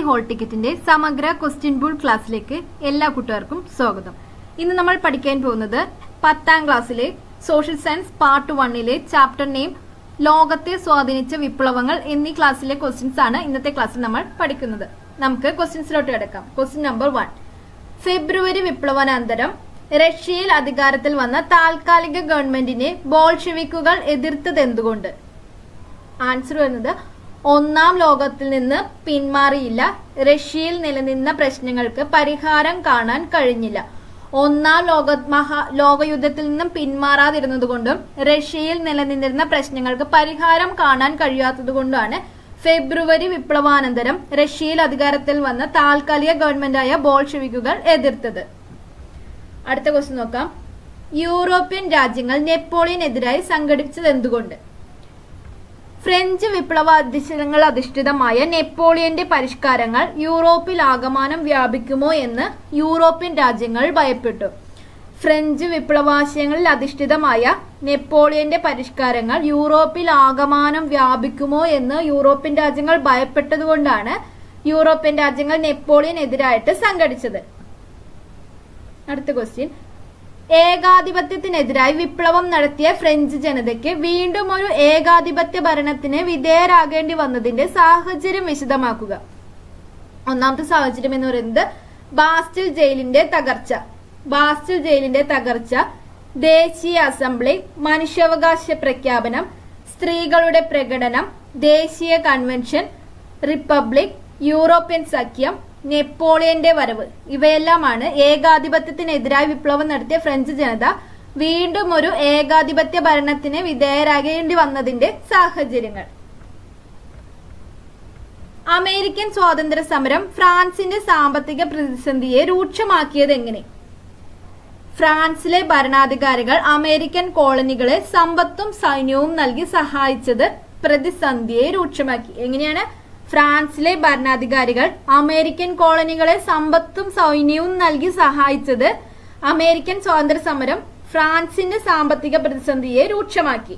whole ടിക്കറ്റിന്റെ സമഗ്ര question bull ക്ലാസ്സിലേക്ക് എല്ലാ കൂട്ടുകാർക്കും സ്വാഗതം ഇന്ന് നമ്മൾ പഠിക്കാൻ പോകുന്നത് പത്താം ക്ലാസ്സിലെ സോഷ്യൽ സയൻസ് പാർട്ട് വണ്ണിലെ ചാപ്റ്റർ നെയിം ലോകത്തെ സ്വാധീനിച്ച വിപ്ലവങ്ങൾ എന്നീ ക്ലാസ്സിലെ ക്വസ്റ്റ്യൻസ് ആണ് ഇന്നത്തെ ക്ലാസ്സിൽ നമ്മൾ പഠിക്കുന്നത് നമുക്ക് ക്വസ്റ്റ്യൻസിലോട്ട് കിടക്കാം ക്വസ്റ്റ്യൻ നമ്പർ വൺ ഫെബ്രുവരി വിപ്ലവാനന്തരം റഷ്യയിൽ അധികാരത്തിൽ വന്ന താൽക്കാലിക ഗവൺമെന്റിനെ ബോൾഷെവിക്കുകൾ എതിർത്തതെന്തുകൊണ്ട് ആൻസർ വരുന്നത് ഒന്നാം ലോകത്തിൽ നിന്ന് പിന്മാറിയില്ല റഷ്യയിൽ നിലനിന്ന പ്രശ്നങ്ങൾക്ക് പരിഹാരം കാണാൻ കഴിഞ്ഞില്ല ഒന്നാം ലോക മഹാ ലോകയുദ്ധത്തിൽ നിന്നും പിന്മാറാതിരുന്നതുകൊണ്ടും റഷ്യയിൽ നിലനിന്നിരുന്ന പ്രശ്നങ്ങൾക്ക് പരിഹാരം കാണാൻ കഴിയാത്തതുകൊണ്ടാണ് ഫെബ്രുവരി വിപ്ലവാനന്തരം റഷ്യയിൽ അധികാരത്തിൽ വന്ന താൽക്കാലിക ഗവൺമെന്റായ ബോൾഷെവിക്കുകൾ എതിർത്തത് അടുത്ത ക്വസ്റ്റ്യൻ നോക്കാം യൂറോപ്യൻ രാജ്യങ്ങൾ നെപ്പോളിയനെതിരായി സംഘടിപ്പിച്ചത് എന്തുകൊണ്ട് ഫ്രഞ്ച് വിപ്ലവാധിഷ്ഠിതങ്ങൾ അധിഷ്ഠിതമായ നെപ്പോളിയന്റെ പരിഷ്കാരങ്ങൾ യൂറോപ്പിൽ ആകമാനം വ്യാപിക്കുമോ എന്ന് യൂറോപ്യൻ രാജ്യങ്ങൾ ഭയപ്പെട്ടു ഫ്രഞ്ച് വിപ്ലവാശയങ്ങളിൽ അധിഷ്ഠിതമായ നെപ്പോളിയന്റെ പരിഷ്കാരങ്ങൾ യൂറോപ്പിൽ ആകമാനം വ്യാപിക്കുമോ എന്ന് യൂറോപ്യൻ രാജ്യങ്ങൾ ഭയപ്പെട്ടതുകൊണ്ടാണ് യൂറോപ്യൻ രാജ്യങ്ങൾ നെപ്പോളിയനെതിരായിട്ട് സംഘടിച്ചത് അടുത്ത ക്വസ്റ്റ്യൻ ഏകാധിപത്യത്തിനെതിരായി വിപ്ലവം നടത്തിയ ഫ്രഞ്ച് ജനതയ്ക്ക് വീണ്ടും ഒരു ഏകാധിപത്യ ഭരണത്തിന് വിധേയരാകേണ്ടി വന്നതിന്റെ സാഹചര്യം വിശദമാക്കുക ഒന്നാമത്തെ സാഹചര്യം എന്ന് പറയുന്നത് ബാസ്റ്റിൽ ജയിലിന്റെ തകർച്ച ബാസ്റ്റിൽ ജയിലിന്റെ തകർച്ച ദേശീയ അസംബ്ലി മനുഷ്യാവകാശ പ്രഖ്യാപനം സ്ത്രീകളുടെ പ്രകടനം ദേശീയ കൺവെൻഷൻ റിപ്പബ്ലിക് യൂറോപ്യൻ സഖ്യം നെപ്പോളിയന്റെ വരവ് ഇവയെല്ലാമാണ് ഏകാധിപത്യത്തിനെതിരായി വിപ്ലവം നടത്തിയ ഫ്രഞ്ച് ജനത വീണ്ടും ഒരു ഏകാധിപത്യ ഭരണത്തിന് വിധേയരാകേണ്ടി വന്നതിന്റെ സാഹചര്യങ്ങൾ അമേരിക്കൻ സ്വാതന്ത്ര്യ സമരം ഫ്രാൻസിന്റെ സാമ്പത്തിക പ്രതിസന്ധിയെ രൂക്ഷമാക്കിയത് എങ്ങനെ ഫ്രാൻസിലെ ഭരണാധികാരികൾ അമേരിക്കൻ കോളനികളെ സമ്പത്തും സൈന്യവും നൽകി സഹായിച്ചത് പ്രതിസന്ധിയെ രൂക്ഷമാക്കി എങ്ങനെയാണ് ഫ്രാൻസിലെ ഭരണാധികാരികൾ അമേരിക്കൻ കോളനികളെ സമ്പത്തും സൈന്യവും നൽകി സഹായിച്ചത് അമേരിക്കൻ സ്വാതന്ത്ര്യ സമരം ഫ്രാൻസിന്റെ സാമ്പത്തിക പ്രതിസന്ധിയെ രൂക്ഷമാക്കി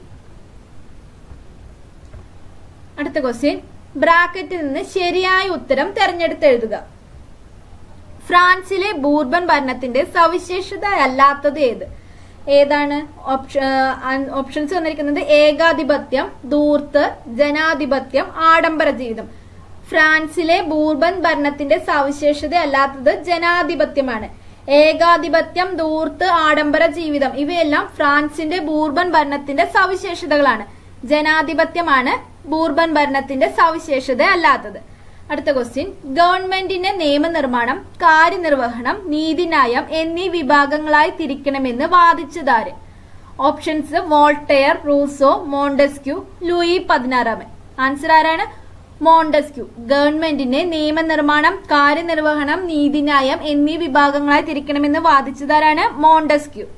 അടുത്ത ക്വസ്റ്റ്യൻ ബ്രാക്കറ്റിൽ നിന്ന് ശരിയായ ഉത്തരം തെരഞ്ഞെടുത്ത് എഴുതുക ഫ്രാൻസിലെ ബൂർബൻ ഭരണത്തിന്റെ സവിശേഷത അല്ലാത്തത് ഏത് ഏതാണ് ഓപ്ഷൻസ് വന്നിരിക്കുന്നത് ഏകാധിപത്യം ദൂർത്ത് ജനാധിപത്യം ആഡംബര ജീവിതം ഫ്രാൻസിലെ ബൂർബൻ ഭരണത്തിന്റെ സവിശേഷത അല്ലാത്തത് ജനാധിപത്യമാണ് ഏകാധിപത്യം ദൂർത്ത് ആഡംബര ജീവിതം ഇവയെല്ലാം ഫ്രാൻസിന്റെ ബൂർബൻ ഭരണത്തിന്റെ സവിശേഷതകളാണ് ജനാധിപത്യമാണ് ബൂർബൻ ഭരണത്തിന്റെ സവിശേഷത അല്ലാത്തത് അടുത്ത ക്വസ്റ്റ്യൻ ഗവൺമെന്റിന്റെ നിയമനിർമ്മാണം കാര്യനിർവഹണം നീതിന്യായം എന്നീ വിഭാഗങ്ങളായി തിരിക്കണമെന്ന് വാദിച്ചതാര് options Voltaire Rousseau Montesquieu Louis പതിനാറാമൻ ആൻസർ ആരാണ് മോണ്ടസ്ക്യൂ ഗവൺമെന്റിന്റെ നിയമനിർമ്മാണം കാര്യനിർവഹണം നീതിന്യായം എന്നീ വിഭാഗങ്ങളായി തിരിക്കണമെന്ന് വാദിച്ചതാരാണ് മോണ്ടസ്ക്യൂ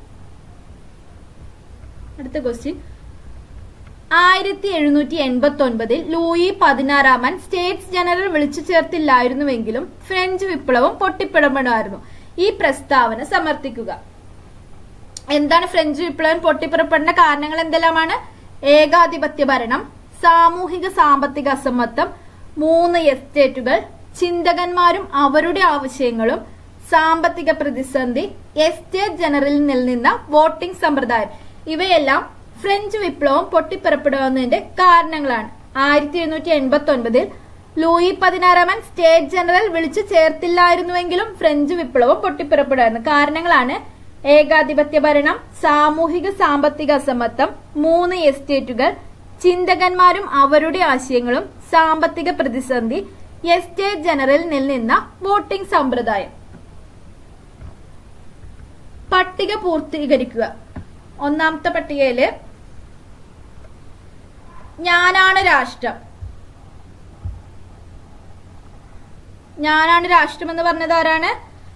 അടുത്ത ക്വസ്റ്റ്യൻ ആയിരത്തി എഴുന്നൂറ്റി എൺപത്തി ഒൻപതിൽ ലൂയി പതിനാറാമൻ സ്റ്റേറ്റ്സ് ജനറൽ വിളിച്ചു ചേർത്തില്ലായിരുന്നുവെങ്കിലും ഫ്രഞ്ച് വിപ്ലവം പൊട്ടിപ്പിടപെടുമായിരുന്നു ഈ പ്രസ്താവന സമർത്ഥിക്കുക എന്താണ് ഫ്രഞ്ച് വിപ്ലവം പൊട്ടിപ്പുറപ്പെടേണ്ട കാരണങ്ങൾ എന്തെല്ലാമാണ് ഏകാധിപത്യ ഭരണം സാമൂഹിക സാമ്പത്തിക അസമത്വം മൂന്ന് എസ്റ്റേറ്റുകൾ ചിന്തകന്മാരും അവരുടെ ആവശ്യങ്ങളും സാമ്പത്തിക പ്രതിസന്ധി എസ്റ്റേറ്റ് ജനറലിൽ നിലനിന്ന വോട്ടിംഗ് സമ്പ്രദായം ഇവയെല്ലാം ഫ്രഞ്ച് വിപ്ലവം പൊട്ടിപ്പുറപ്പെടുന്നതിന്റെ കാരണങ്ങളാണ് ആയിരത്തി എഴുന്നൂറ്റി എൺപത്തി ഒൻപതിൽ ലൂയി പതിനാറാമൻ സ്റ്റേറ്റ് ജനറൽ വിളിച്ചു ചേർത്തില്ലായിരുന്നുവെങ്കിലും ഫ്രഞ്ച് വിപ്ലവം പൊട്ടിപ്പുറപ്പെടുമായിരുന്നു കാരണങ്ങളാണ് ഏകാധിപത്യ ഭരണം സാമൂഹിക സാമ്പത്തിക അസമത്വം മൂന്ന് എസ്റ്റേറ്റുകൾ ചിന്തകന്മാരും അവരുടെ ആശയങ്ങളും സാമ്പത്തിക പ്രതിസന്ധി എസ്റ്റേറ്റ് ജനറലിൽ നിലനിന്ന വോട്ടിംഗ് സമ്പ്രദായം പട്ടിക പൂർത്തീകരിക്കുക ഒന്നാമത്തെ പട്ടികയില് ഞാനാണ് രാഷ്ട്രം ഞാനാണ് രാഷ്ട്രം എന്ന് പറഞ്ഞത് ആരാണ്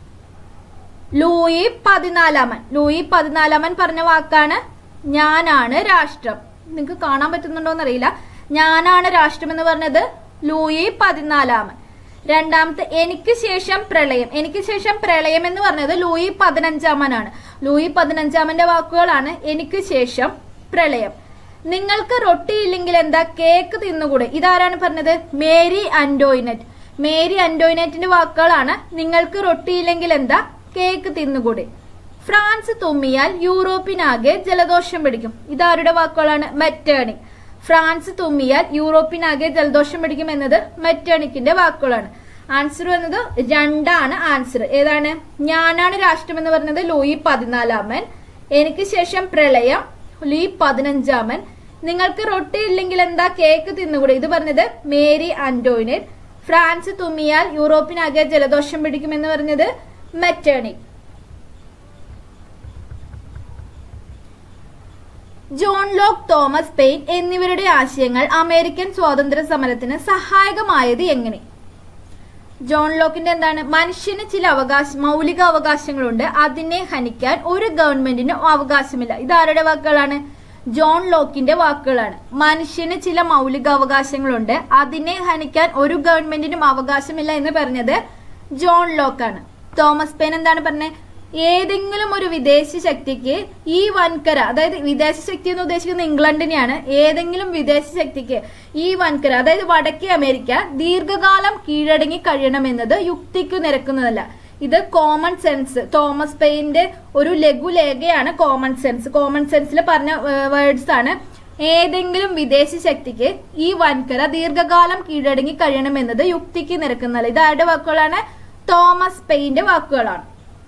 ലൂയി പതിനാലാമൻ ലൂയി പതിനാലാമൻ പറഞ്ഞ വാക്കാണ് ഞാനാണ് രാഷ്ട്രം നിങ്ങൾക്ക് കാണാൻ പറ്റുന്നുണ്ടോ എന്നറിയില്ല ഞാനാണ് രാഷ്ട്രം എന്ന് പറഞ്ഞത് ലൂയി പതിനാലാമൻ രണ്ടാമത്തെ എനിക്ക് ശേഷം പ്രളയം എനിക്ക് ശേഷം പ്രളയം എന്ന് പറഞ്ഞത് ലൂയി പതിനഞ്ചാമനാണ് ലൂയി പതിനഞ്ചാമന്റെ വാക്കുകളാണ് എനിക്ക് ശേഷം പ്രളയം നിങ്ങൾക്ക് റൊട്ടി ഇല്ലെങ്കിൽ എന്താ കേക്ക് തിന്നുകൂടെ ഇതാരാണ് പറഞ്ഞത് മേരി ആന്റോയിനറ്റ് മേരി അന്റോയിനറ്റിന്റെ വാക്കുകളാണ് നിങ്ങൾക്ക് റൊട്ടിയില്ലെങ്കിൽ എന്താ കേക്ക് തിന്നുകൂടി ഫ്രാൻസ് തുമ്മിയാൽ യൂറോപ്പിനാകെ ജലദോഷം പിടിക്കും ഇതാരുടെ വാക്കുകളാണ് മെറ്റേണിക് ഫ്രാൻസ് തുമ്മിയാൽ യൂറോപ്പിനാകെ ജലദോഷം പിടിക്കും എന്നത് മെറ്റേണിക്കിന്റെ വാക്കുകളാണ് ആൻസർ വന്നത് രണ്ടാണ് ആൻസർ ഏതാണ് ഞാനാണ് രാഷ്ട്രം എന്ന് പറഞ്ഞത് ലൂയി പതിനാലാമൻ എനിക്ക് ശേഷം പ്രളയം ലൂയി പതിനഞ്ചാമൻ നിങ്ങൾക്ക് റൊട്ടി ഇല്ലെങ്കിൽ എന്താ കേക്ക് തിന്നുകൂടെ ഇത് പറഞ്ഞത് മേരി ആന്റോയിനറ്റ് ഫ്രാൻസ് തുമ്മിയാൽ യൂറോപ്പിനാകെ ജലദോഷം പിടിക്കുമെന്ന് പറഞ്ഞത് Metternich John Locke Thomas Paine എന്നിവരുടെ ആശയങ്ങൾ അമേരിക്കൻ സ്വാതന്ത്ര്യ സമരത്തിന് സഹായകമായത് എങ്ങനെ ജോൺ ലോക്കിന്റെ എന്താണ് മനുഷ്യന് ചില അവകാശ മൗലിക അവകാശങ്ങളുണ്ട് അതിനെ ഹനിക്കാൻ ഒരു ഗവൺമെന്റിനും അവകാശമില്ല ഇത് ആരുടെ വാക്കുകളാണ് ജോൺ ലോക്കിന്റെ വാക്കുകളാണ് മനുഷ്യന് ചില മൗലിക അവകാശങ്ങളുണ്ട് അതിനെ ഹനിക്കാൻ ഒരു ഗവൺമെന്റിനും അവകാശമില്ല എന്ന് പറഞ്ഞത് ജോൺ ലോക്കാണ് തോമസ് പെയിൻ എന്താണ് പറഞ്ഞത് ഏതെങ്കിലും ഒരു വിദേശ ശക്തിക്ക് ഈ വൻകര അതായത് വിദേശ ശക്തി എന്ന് ഉദ്ദേശിക്കുന്നത് ഇംഗ്ലണ്ടിനെയാണ് ഏതെങ്കിലും വിദേശ ശക്തിക്ക് ഈ വൻകര അതായത് വടക്കേ അമേരിക്ക ദീർഘകാലം കീഴടങ്ങി കഴിയണമെന്നത് യുക്തിക്കു നിരക്കുന്നതല്ല ഇത് കോമൺ സെൻസ് തോമസ് പെയിന്റെ ഒരു ലഘുലേഖയാണ് കോമൺ സെൻസ് കോമൺ സെൻസിൽ പറഞ്ഞ വേർഡ്സ് ആണ് ഏതെങ്കിലും വിദേശ ശക്തിക്ക് ഈ വൻകര ദീർഘകാലം കീഴടങ്ങി കഴിയണമെന്നത് യുക്തിക്ക് നിരക്കുന്നതല്ല ഇത് ആരുടെ വാക്കുകളാണ് തോമസ് പെയിന്റെ വാക്കുകളാണ്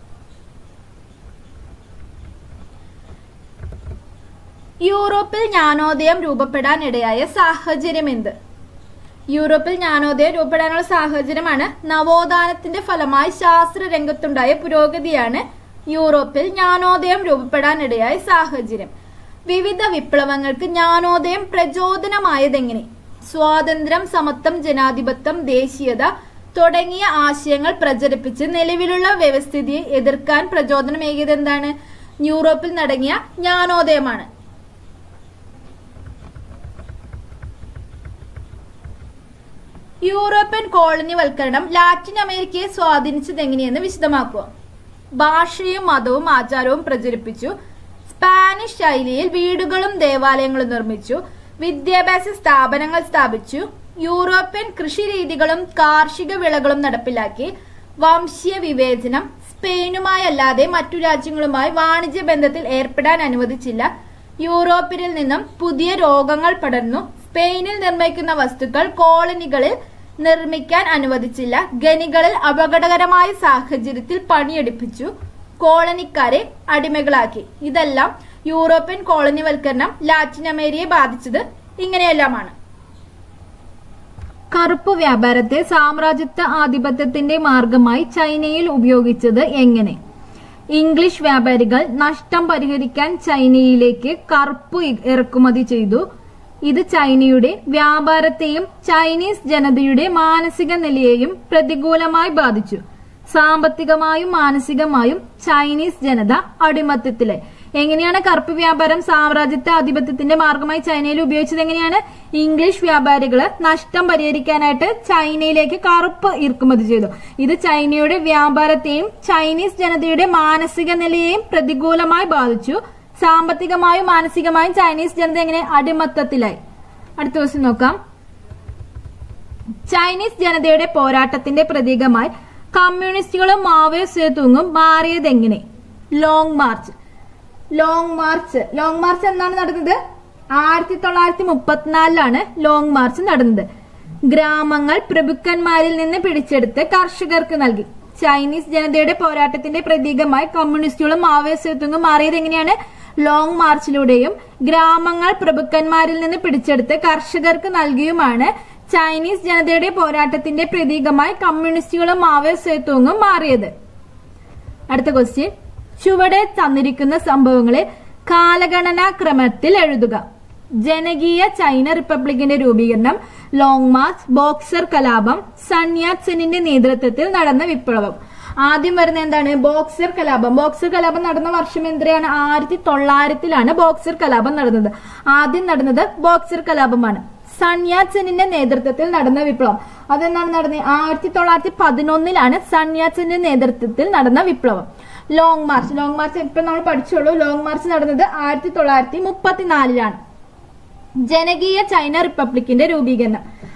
യൂറോപ്പിൽ ജ്ഞാനോദയം രൂപപ്പെടാൻ ഇടയായ സാഹചര്യം എന്ത് യൂറോപ്പിൽ ജ്ഞാനോദയം രൂപപ്പെടാനുള്ള സാഹചര്യമാണ് നവോത്ഥാനത്തിന്റെ ഫലമായി ശാസ്ത്ര രംഗത്തുണ്ടായ പുരോഗതിയാണ് യൂറോപ്പിൽ ജ്ഞാനോദയം രൂപപ്പെടാനിടയായ സാഹചര്യം വിവിധ വിപ്ലവങ്ങൾക്ക് ജ്ഞാനോദയം പ്രചോദനമായതെങ്ങനെ സ്വാതന്ത്ര്യം സമത്വം ജനാധിപത്യം ദേശീയത തുടങ്ങിയ ആശയങ്ങൾ പ്രചരിപ്പിച്ച് നിലവിലുള്ള വ്യവസ്ഥിതിയെ എതിർക്കാൻ പ്രചോദനമേകിയത് എന്താണ് യൂറോപ്പിൽ നടങ്ങിയ ജ്ഞാനോദയമാണ് യൂറോപ്യൻ കോളനിവൽക്കരണം ലാറ്റിൻ അമേരിക്കയെ സ്വാധീനിച്ചത് എങ്ങനെയെന്ന് വിശദമാക്കുക ഭാഷയും മതവും ആചാരവും പ്രചരിപ്പിച്ചു സ്പാനിഷ് ശൈലിയിൽ വീടുകളും ദേവാലയങ്ങളും നിർമ്മിച്ചു വിദ്യാഭ്യാസ സ്ഥാപനങ്ങൾ സ്ഥാപിച്ചു യൂറോപ്യൻ കൃഷി രീതികളും കാർഷിക വിളകളും നടപ്പിലാക്കി വംശീയ വിവേചനം സ്പെയിനുമായി അല്ലാതെ മറ്റു രാജ്യങ്ങളുമായി വാണിജ്യ ബന്ധത്തിൽ ഏർപ്പെടാൻ അനുവദിച്ചില്ല യൂറോപ്പിൽ നിന്നും പുതിയ രോഗങ്ങൾ പടർന്നു സ്പെയിനിൽ നിർമ്മിക്കുന്ന വസ്തുക്കൾ കോളനികളിൽ നിർമ്മിക്കാൻ അനുവദിച്ചില്ല ഖനികളിൽ അപകടകരമായ സാഹചര്യത്തിൽ പണിയെടുപ്പിച്ചു കോളനിക്കാരെ അടിമകളാക്കി ഇതെല്ലാം യൂറോപ്യൻ കോളനിവൽക്കരണം ലാറ്റിൻ അമേരിക്കയെ ബാധിച്ചത് ഇങ്ങനെയെല്ലാമാണ് കറുപ്പ് വ്യാപാരത്തെ സാമ്രാജ്യത്വ ആധിപത്യത്തിന്റെ മാർഗമായി ചൈനയിൽ ഉപയോഗിച്ചത് എങ്ങനെ ഇംഗ്ലീഷ് വ്യാപാരികൾ നഷ്ടം പരിഹരിക്കാൻ ചൈനയിലേക്ക് കറുപ്പ് ഇ- ഇറക്കുമതി ചെയ്തു ഇത് ചൈനയുടെ വ്യാപാരത്തെയും ചൈനീസ് ജനതയുടെ മാനസിക നിലയെയും പ്രതികൂലമായി ബാധിച്ചു സാമ്പത്തികമായും മാനസികമായും ചൈനീസ് ജനത അടിമത്തത്തിലെ എങ്ങനെയാണ് കറുപ്പ് വ്യാപാരം സാമ്രാജ്യത്വ ആധിപത്യത്തിന്റെ മാർഗമായി ചൈനയിൽ ഉപയോഗിച്ചത് എങ്ങനെയാണ് ഇംഗ്ലീഷ് വ്യാപാരികള് നഷ്ടം പരിഹരിക്കാനായിട്ട് ചൈനയിലേക്ക് കറുപ്പ് ഇറക്കുമതി ചെയ്തു ഇത് ചൈനയുടെ വ്യാപാരത്തെയും ചൈനീസ് ജനതയുടെ മാനസിക നിലയെയും പ്രതികൂലമായി ബാധിച്ചു സാമ്പത്തികമായും മാനസികമായും ചൈനീസ് ജനത എങ്ങനെ അടിമത്തത്തിലായി അടുത്ത ദിവസം നോക്കാം ചൈനീസ് ജനതയുടെ പോരാട്ടത്തിന്റെ പ്രതീകമായി കമ്മ്യൂണിസ്റ്റുകളും മാവോയിസ്റ്റും മാറിയതെങ്ങനെ long march long march long march എന്നാണ് നടന്നത് ആയിരത്തി തൊള്ളായിരത്തി മുപ്പത്തിനാലിലാണ് ലോങ് മാർച്ച് നടന്നത് ഗ്രാമങ്ങൾ പ്രഭുക്കന്മാരിൽ നിന്ന് പിടിച്ചെടുത്ത് കർഷകർക്ക് നൽകി ചൈനീസ് ജനതയുടെ പോരാട്ടത്തിന്റെ പ്രതീകമായി കമ്മ്യൂണിസ്റ്റുകളും മാവോയിസ്റ്റും മാറിയത് എങ്ങനെയാണ് ലോങ് മാർച്ചിലൂടെയും ഗ്രാമങ്ങൾ പ്രഭുക്കന്മാരിൽ നിന്ന് പിടിച്ചെടുത്ത് കർഷകർക്ക് നൽകിയുമാണ് ചൈനീസ് ജനതയുടെ പോരാട്ടത്തിന്റെ പ്രതീകമായി കമ്മ്യൂണിസ്റ്റുകളും മാവോയിസ്റ്റും മാറിയത് അടുത്ത ക്വസ്റ്റ്യൻ ചുവടെ തന്നിരിക്കുന്ന സംഭവങ്ങളെ കാലഗണനാ ക്രമത്തിൽ എഴുതുക ജനകീയ ചൈന റിപ്പബ്ലിക്കിന്റെ രൂപീകരണം ലോങ് മാർച്ച് ബോക്സർ കലാപം സൺയാത് സെന്നിന്റെ നേതൃത്വത്തിൽ നടന്ന വിപ്ലവം ആദ്യം വരുന്ന എന്താണ് ബോക്സർ കലാപം ബോക്സർ കലാപം നടന്ന വർഷം എത്രയാണ് ആയിരത്തി തൊള്ളായിരത്തിലാണ് ബോക്സർ കലാപം നടന്നത് ആദ്യം നടന്നത് ബോക്സർ കലാപമാണ് സൺയാത് സെന്നിന്റെ നേതൃത്വത്തിൽ നടന്ന വിപ്ലവം അതെന്താണ് നടന്നത് ആയിരത്തി തൊള്ളായിരത്തി പതിനൊന്നിലാണ് സൺയാത് സെന്നിന്റെ നേതൃത്വത്തിൽ നടന്ന വിപ്ലവം ലോങ് മാർച്ച് ലോങ് മാർച്ച് ഇപ്പൊ നമ്മൾ പഠിച്ചോളൂ ലോങ് മാർച്ച് നടന്നത് ആയിരത്തി തൊള്ളായിരത്തി മുപ്പത്തിനാലിലാണ് ജനകീയ ചൈന റിപ്പബ്ലിക്കിന്റെ രൂപീകരണം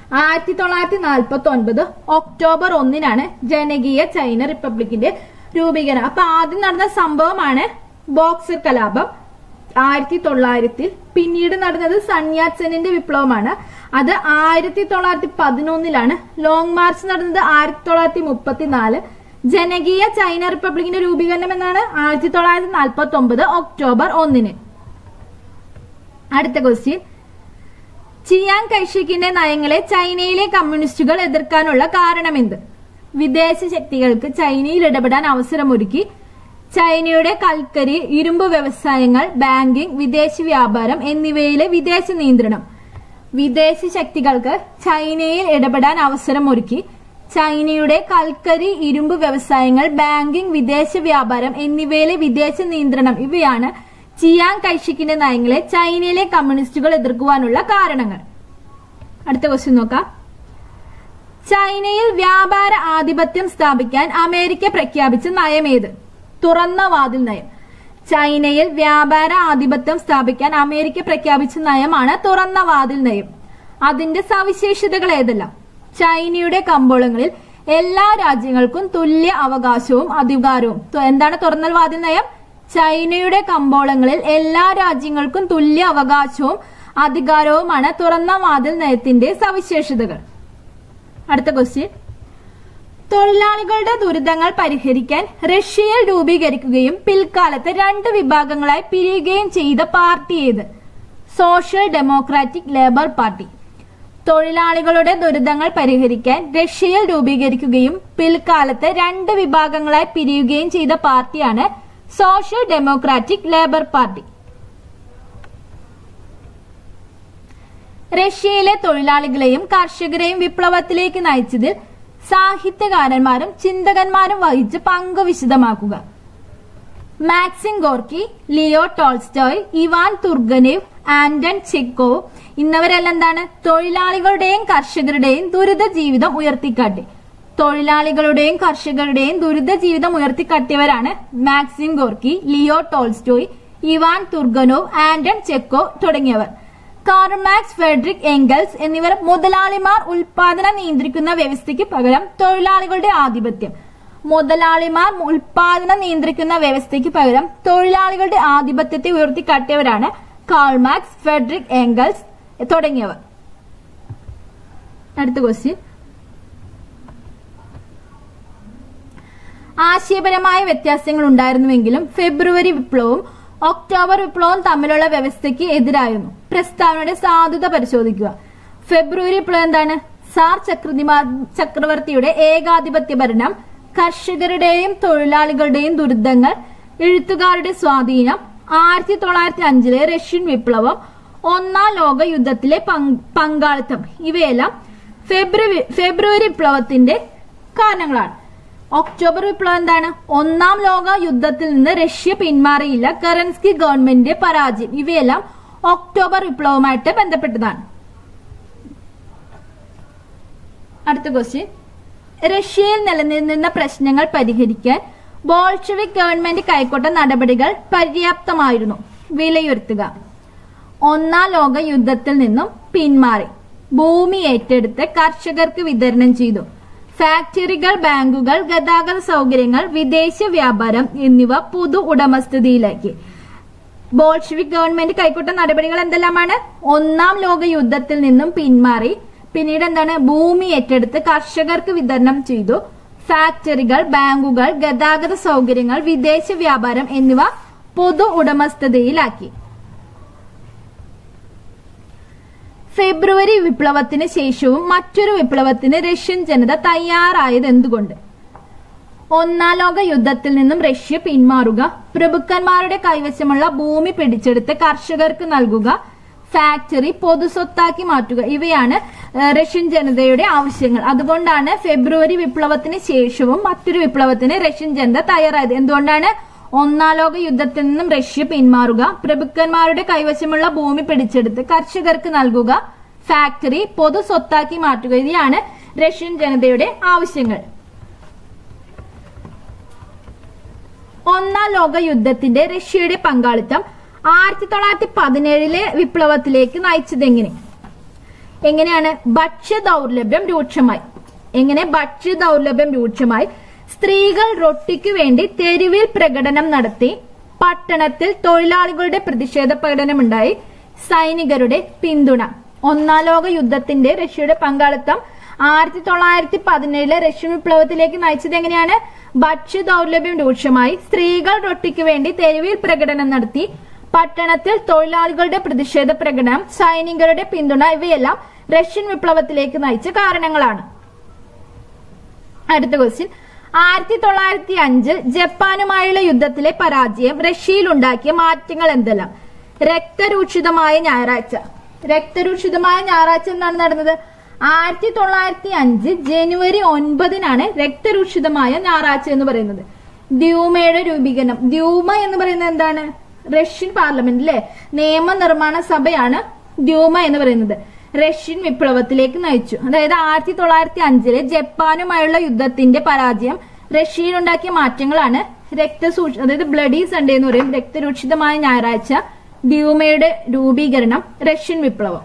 ആയിരത്തി തൊള്ളായിരത്തി നാൽപ്പത്തി ഒൻപത് ഒക്ടോബർ ഒന്നിനാണ് ജനകീയ ചൈന റിപ്പബ്ലിക്കിന്റെ രൂപീകരണം അപ്പൊ ആദ്യം നടന്ന സംഭവമാണ് ബോക്സർ കലാപം ആയിരത്തി തൊള്ളായിരത്തിൽ പിന്നീട് നടന്നത് സന്യാസനിന്റെ വിപ്ലവമാണ് അത് ആയിരത്തി തൊള്ളായിരത്തി പതിനൊന്നിലാണ് ലോങ് മാർച്ച് നടന്നത് ആയിരത്തി തൊള്ളായിരത്തി മുപ്പത്തിനാല് ജനകീയ ചൈന റിപ്പബ്ലിക്കിന്റെ രൂപീകരണം എന്നാണ് ആയിരത്തി തൊള്ളായിരത്തി നാൽപ്പത്തി ഒമ്പത് ഒക്ടോബർ ഒന്നിന് അടുത്ത ക്വസ്റ്റ്യൻ ചിയാങ് കൈഷക്കിന്റെ നയങ്ങളെ ചൈനയിലെ കമ്മ്യൂണിസ്റ്റുകൾ എതിർക്കാനുള്ള കാരണമെന്ത് വിദേശ ശക്തികൾക്ക് ചൈനയിൽ ഇടപെടാൻ അവസരമൊരുക്കി ചൈനയുടെ കൽക്കരി ഇരുമ്പ് വ്യവസായങ്ങൾ ബാങ്കിംഗ് വിദേശ വ്യാപാരം എന്നിവയിലെ വിദേശ നിയന്ത്രണം വിദേശ ശക്തികൾക്ക് ചൈനയിൽ ഇടപെടാൻ അവസരമൊരുക്കി ചൈനയുടെ കൽക്കരി ഇരുമ്പ് വ്യവസായങ്ങൾ ബാങ്കിംഗ് വിദേശ വ്യാപാരം എന്നിവയിലെ വിദേശ നിയന്ത്രണം ഇവയാണ് ചിയാങ് കൈഷിക്കിന്റെ നയങ്ങളെ ചൈനയിലെ കമ്മ്യൂണിസ്റ്റുകൾ എതിർക്കുവാനുള്ള കാരണങ്ങൾ അടുത്ത ക്വസ്റ്റ്യൻ നോക്കാം ചൈനയിൽ വ്യാപാര ആധിപത്യം സ്ഥാപിക്കാൻ അമേരിക്ക പ്രഖ്യാപിച്ച നയമേത് തുറന്ന വാതിൽ നയം ചൈനയിൽ വ്യാപാര ആധിപത്യം സ്ഥാപിക്കാൻ അമേരിക്ക പ്രഖ്യാപിച്ച നയമാണ് തുറന്ന വാതിൽ നയം അതിന്റെ സവിശേഷതകൾ ഏതെല്ലാം ചൈനയുടെ കമ്പോളങ്ങളിൽ എല്ലാ രാജ്യങ്ങൾക്കും തുല്യ അവകാശവും അധികാരവും തു- എന്താണ് തുറന്ന വാതിൽ നയം ചൈനയുടെ കമ്പോളങ്ങളിൽ എല്ലാ രാജ്യങ്ങൾക്കും തുല്യ അവകാശവും അധികാരവുമാണ് തുറന്ന വാതിൽ നയത്തിന്റെ സവിശേഷതകൾ അടുത്ത ക്വസ്റ്റ്യൻ തൊഴിലാളികളുടെ ദുരിതങ്ങൾ പരിഹരിക്കാൻ റഷ്യയിൽ രൂപീകരിക്കുകയും പിൽക്കാലത്ത് രണ്ട് വിഭാഗങ്ങളായി പിരിയുകയും ചെയ്ത പാർട്ടി ഏത് സോഷ്യൽ ഡെമോക്രാറ്റിക് ലേബർ പാർട്ടി തൊഴിലാളികളുടെ ദുരിതങ്ങൾ പരിഹരിക്കാൻ റഷ്യയിൽ രൂപീകരിക്കുകയും പിൽക്കാലത്ത് രണ്ട് വിഭാഗങ്ങളായി പിരിയുകയും ചെയ്ത പാർട്ടിയാണ് സോഷ്യൽ ഡെമോക്രാറ്റിക് ലേബർ പാർട്ടി റഷ്യയിലെ തൊഴിലാളികളെയും കർഷകരെയും വിപ്ലവത്തിലേക്ക് നയിച്ചതിൽ സാഹിത്യകാരന്മാരും ചിന്തകന്മാരും വഹിച്ച പങ്ക് വിശദമാക്കുക Maxim Gorky Leo Tolstoy Ivan Turgenev Anton Chekhov ഇന്നവരെല്ലാം എന്താണ് തൊഴിലാളികളുടെയും കർഷകരുടെയും ദുരിത ജീവിതം ഉയർത്തിക്കാട്ടി തൊഴിലാളികളുടെയും കർഷകരുടെയും ദുരിത ജീവിതം ഉയർത്തിക്കാട്ടിയവരാണ് Maxim Gorky Leo Tolstoy Ivan Turgenev Anton Chekhov തുടങ്ങിയവർ കാർമാക്സ് ഫെഡറിക് എംഗൽസ് എന്നിവർ മുതലാളിമാർ ഉൽപാദനം നിയന്ത്രിക്കുന്ന വ്യവസ്ഥയ്ക്ക് പകരം തൊഴിലാളികളുടെ ആധിപത്യം മുതലാളിമാർ ഉൽപാദനം നിയന്ത്രിക്കുന്ന വ്യവസ്ഥയ്ക്ക് പകരം തൊഴിലാളികളുടെ ആധിപത്യത്തെ ഉയർത്തിക്കാട്ടിയവരാണ് കാൾമാക്സ് ഫെഡറിക് എംഗൽസ് തുടങ്ങിയവർ അടുത്ത ക്വസ്റ്റ്യൻ ആശയപരമായ വ്യത്യാസങ്ങൾ ഉണ്ടായിരുന്നുവെങ്കിലും ഫെബ്രുവരി വിപ്ലവവും ഒക്ടോബർ വിപ്ലവവും തമ്മിലുള്ള വ്യവസ്ഥയ്ക്ക് എതിരായിരുന്നു പ്രസ്താവനയുടെ സാധുത പരിശോധിക്കുക ഫെബ്രുവരി വിപ്ലവം എന്താണ് സാർ ചക്രതിമാ ചക്രവർത്തിയുടെ ഏകാധിപത്യ ഭരണം കർഷകരുടെയും തൊഴിലാളികളുടെയും ദുരിതങ്ങൾ എഴുത്തുകാരുടെ സ്വാധീനം ആയിരത്തി തൊള്ളായിരത്തി അഞ്ചിലെ റഷ്യൻ വിപ്ലവം ഒന്നാം ലോക യുദ്ധത്തിലെ പങ്ക്- പങ്കാളിത്തം ഇവയെല്ലാം ഫെബ്രുവരി ഫെബ്രുവരി വിപ്ലവത്തിന്റെ കാരണങ്ങളാണ് ഒക്ടോബർ വിപ്ലവം എന്താണ് ഒന്നാം ലോക യുദ്ധത്തിൽ നിന്ന് റഷ്യ പിന്മാറിയില്ല കറൻസ്കി ഗവൺമെന്റിന്റെ പരാജയം ഇവയെല്ലാം ഒക്ടോബർ വിപ്ലവവുമായിട്ട് ബന്ധപ്പെട്ടതാണ് അടുത്ത ക്വസ്റ്റ്യൻ റഷ്യയിൽ നിലനിന്നിരുന്ന പ്രശ്നങ്ങൾ പരിഹരിക്കാൻ ബോൾഷെവിക് ഗവൺമെന്റ് കൈക്കൊണ്ട നടപടികൾ പര്യാപ്തമായിരുന്നു വിലയിരുത്തുക ഒന്നാം ലോക യുദ്ധത്തിൽ നിന്നും പിന്മാറി ഭൂമി ഏറ്റെടുത്ത് കർഷകർക്ക് വിതരണം ചെയ്തു ഫാക്ടറികൾ ബാങ്കുകൾ ഗതാഗത സൗകര്യങ്ങൾ വിദേശ വ്യാപാരം എന്നിവ പൊതു ഉടമസ്ഥതയിലാക്കി ബോൾഷെവിക് ഗവൺമെന്റ് കൈക്കൊണ്ട നടപടികൾ എന്തെല്ലാമാണ് ഒന്നാം ലോക യുദ്ധത്തിൽ നിന്നും പിന്മാറി പിന്നീട് എന്താണ് ഭൂമി ഏറ്റെടുത്ത് കർഷകർക്ക് വിതരണം ചെയ്തു ഫാക്ടറികൾ ബാങ്കുകൾ ഗതാഗത സൗകര്യങ്ങൾ വിദേശ വ്യാപാരം എന്നിവ പൊതു ഉടമസ്ഥതയിലാക്കി ഫെബ്രുവരി വിപ്ലവത്തിന് ശേഷവും മറ്റൊരു വിപ്ലവത്തിന് റഷ്യൻ ജനത തയ്യാറായത് എന്തുകൊണ്ട് ഒന്നാം ലോക യുദ്ധത്തിൽ നിന്നും റഷ്യ പിന്മാറുക പ്രഭുക്കന്മാരുടെ കൈവശമുള്ള ഭൂമി പിടിച്ചെടുത്ത് കർഷകർക്ക് നൽകുക ഫാക്ടറി പൊതുസ്വത്താക്കി മാറ്റുക ഇവയാണ് ഏഹ്, റഷ്യൻ ജനതയുടെ ആവശ്യങ്ങൾ അതുകൊണ്ടാണ് ഫെബ്രുവരി വിപ്ലവത്തിന് ശേഷവും മറ്റൊരു വിപ്ലവത്തിന് റഷ്യൻ ജനത തയ്യാറായത് എന്തുകൊണ്ടാണ് ഒന്നാം ലോക യുദ്ധത്തിൽ നിന്നും റഷ്യ പിന്മാറുക പ്രഭുക്കന്മാരുടെ കൈവശമുള്ള ഭൂമി പിടിച്ചെടുത്ത് കർഷകർക്ക് നൽകുക ഫാക്ടറി പൊതു സ്വത്താക്കി മാറ്റുക ഇവയാണ് റഷ്യൻ ജനതയുടെ ആവശ്യങ്ങൾ ഒന്നാം ലോക യുദ്ധത്തിന്റെ റഷ്യയുടെ പങ്കാളിത്തം ആയിരത്തി തൊള്ളായിരത്തി പതിനേഴിലെ വിപ്ലവത്തിലേക്ക് നയിച്ചതെങ്ങനെ എങ്ങനെയാണ് ഭക്ഷ്യ ദൗർലഭ്യം രൂക്ഷമായി എങ്ങനെ ഭക്ഷ്യ ദൗർലഭ്യം രൂക്ഷമായി സ്ത്രീകൾ റൊട്ടിക്ക് വേണ്ടി തെരുവിൽ പ്രകടനം നടത്തി പട്ടണത്തിൽ തൊഴിലാളികളുടെ പ്രതിഷേധ പ്രകടനമുണ്ടായി സൈനികരുടെ പിന്തുണ ഒന്നാം ലോക യുദ്ധത്തിന്റെ റഷ്യയുടെ പങ്കാളിത്തം ആയിരത്തി തൊള്ളായിരത്തി പതിനേഴിലെ റഷ്യൻ വിപ്ലവത്തിലേക്ക് നയിച്ചത് എങ്ങനെയാണ് ഭക്ഷ്യ ദൗർലഭ്യം രൂക്ഷമായി സ്ത്രീകൾ റൊട്ടിക്ക് വേണ്ടി തെരുവിൽ പ്രകടനം നടത്തി പട്ടണത്തിൽ തൊഴിലാളികളുടെ പ്രതിഷേധ പ്രകടനം സൈനികരുടെ പിന്തുണ ഇവയെല്ലാം റഷ്യൻ വിപ്ലവത്തിലേക്ക് നയിച്ച കാരണങ്ങളാണ് അടുത്ത ക്വസ്റ്റ്യൻ ആയിരത്തി തൊള്ളായിരത്തി അഞ്ചിൽ ജപ്പാനുമായുള്ള യുദ്ധത്തിലെ പരാജയം റഷ്യയിൽ ഉണ്ടാക്കിയ മാറ്റങ്ങൾ എന്തെല്ലാം രക്തരൂക്ഷിതമായ ഞായറാഴ്ച രക്തരൂക്ഷിതമായ ഞായറാഴ്ച എന്താണ് നടന്നത് ആയിരത്തി തൊള്ളായിരത്തി അഞ്ച് ജനുവരി ഒൻപതിനാണ് രക്തരൂക്ഷിതമായ ഞായറാഴ്ച എന്ന് പറയുന്നത് ദ്യൂമയുടെ രൂപീകരണം ദ്യൂമ എന്ന് പറയുന്നത് എന്താണ് റഷ്യൻ പാർലമെന്റ് അല്ലെ നിയമനിർമ്മാണ സഭയാണ് ദ്യൂമ എന്ന് പറയുന്നത് റഷ്യൻ വിപ്ലവത്തിലേക്ക് നയിച്ചു അതായത് ആയിരത്തി തൊള്ളായിരത്തി അഞ്ചിലെ ജപ്പാനുമായുള്ള യുദ്ധത്തിന്റെ പരാജയം റഷ്യയിൽ ഉണ്ടാക്കിയ മാറ്റങ്ങളാണ് രക്തസൂക്ഷ അതായത് ബ്ലഡി സൺഡേ എന്ന് പറയും രക്തരൂക്ഷിതമായ ഞായറാഴ്ച ദ്യൂമയുടെ രൂപീകരണം റഷ്യൻ വിപ്ലവം